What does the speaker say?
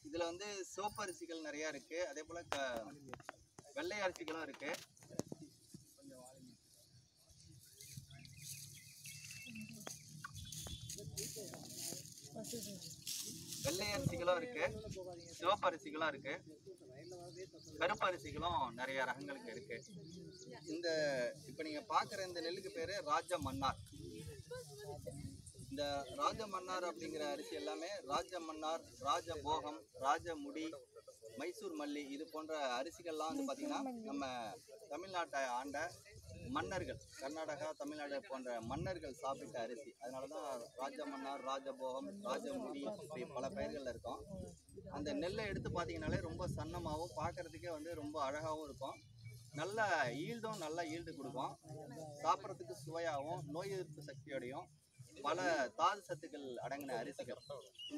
இதில் வந்து சிவப்பு அரிசிகள் நிறையா இருக்குது அதே போல் க வெள்ளை அரிசிகளும் இருக்குது வெள்ளை அரிசிகளும் இருக்கு சிவப்பு அரிசிகளும் இருக்கு கருப்பு அரிசிகளும் நிறைய ரகங்களுக்கு இருக்கு இந்த இப்போ நீங்க பார்க்குற இந்த நெல்லுக்கு பேரு ராஜ மன்னார் இந்த ராஜ மன்னார் அப்படிங்கிற அரிசி எல்லாமே ராஜ மன்னார் ராஜ போகம் ராஜ முடி மைசூர் மல்லி இது போன்ற அரிசிகள்லாம் வந்து பார்த்தீங்கன்னா நம்ம தமிழ்நாட்டை ஆண்ட மன்னர்கள் கர்நாடகா தமிழ்நாடு போன்ற மன்னர்கள் சாப்பிட்ட அரிசி அதனால தான் ராஜ மன்னார் ராஜபோகம் ராஜமுடி இப்படி பல பெயர்கள்ல இருக்கும் அந்த நெல்லை எடுத்து பார்த்தீங்கனாலே ரொம்ப சன்னமாகவும் பார்க்கறதுக்கே வந்து ரொம்ப அழகாகவும் இருக்கும் நல்ல ஈல்டும் நல்ல ஈல்டு கொடுக்கும் சாப்பிட்றதுக்கு சுவையாகவும் நோய் எதிர்ப்பு சக்தியோடையும் பல தாது சத்துக்கள் அடங்கின அரிசிகள்